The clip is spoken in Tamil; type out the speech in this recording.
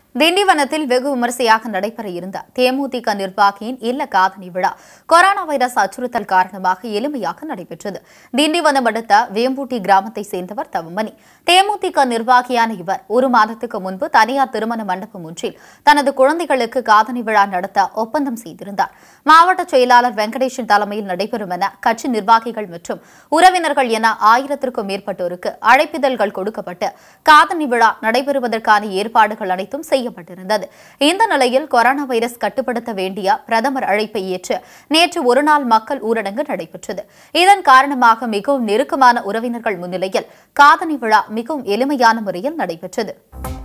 திண்டிவனத்தில் வெகு விமரிசையாக நடைபெற இருந்த தேமுதிக நிர்வாகியின் இல்ல காதணி விழா கொரோனா வைரஸ் அச்சுறுத்தல் காரணமாக எளிமையாக நடைபெற்றது திண்டிவனம் அடுத்த வேம்பூட்டி கிராமத்தை சேர்ந்தவர் தவமணி தேமுதிக நிர்வாகியான இவர் ஒரு மாதத்துக்கு முன்பு தனியார் திருமண மண்டபம் ஒன்றில் தனது குழந்தைகளுக்கு காதணி விழா நடத்த ஒப்பந்தம் செய்திருந்தார் மாவட்ட செயலாளர் வெங்கடேஷன் தலைமையில் நடைபெறும் என கட்சி நிர்வாகிகள் மற்றும் உறவினர்கள் என ஆயிரத்திற்கும் மேற்பட்டோருக்கு அழைப்பிதழ்கள் கொடுக்கப்பட்டு காதணி விழா நடைபெறுவதற்கான ஏற்பாடுகள் அனைத்தும் செய்யப்பட்டிருந்தது இந்த நிலையில் கொரோனா வைரஸ் கட்டுப்படுத்த வேண்டிய பிரதமர் அழைப்பை ஏற்று நேற்று ஒருநாள் மக்கள் ஊரடங்கு நடைபெற்றது இதன் காரணமாக மிகவும் நெருக்கமான உறவினர்கள் முன்னிலையில் காதணி விழா மிகவும் எளிமையான முறையில் நடைபெற்றது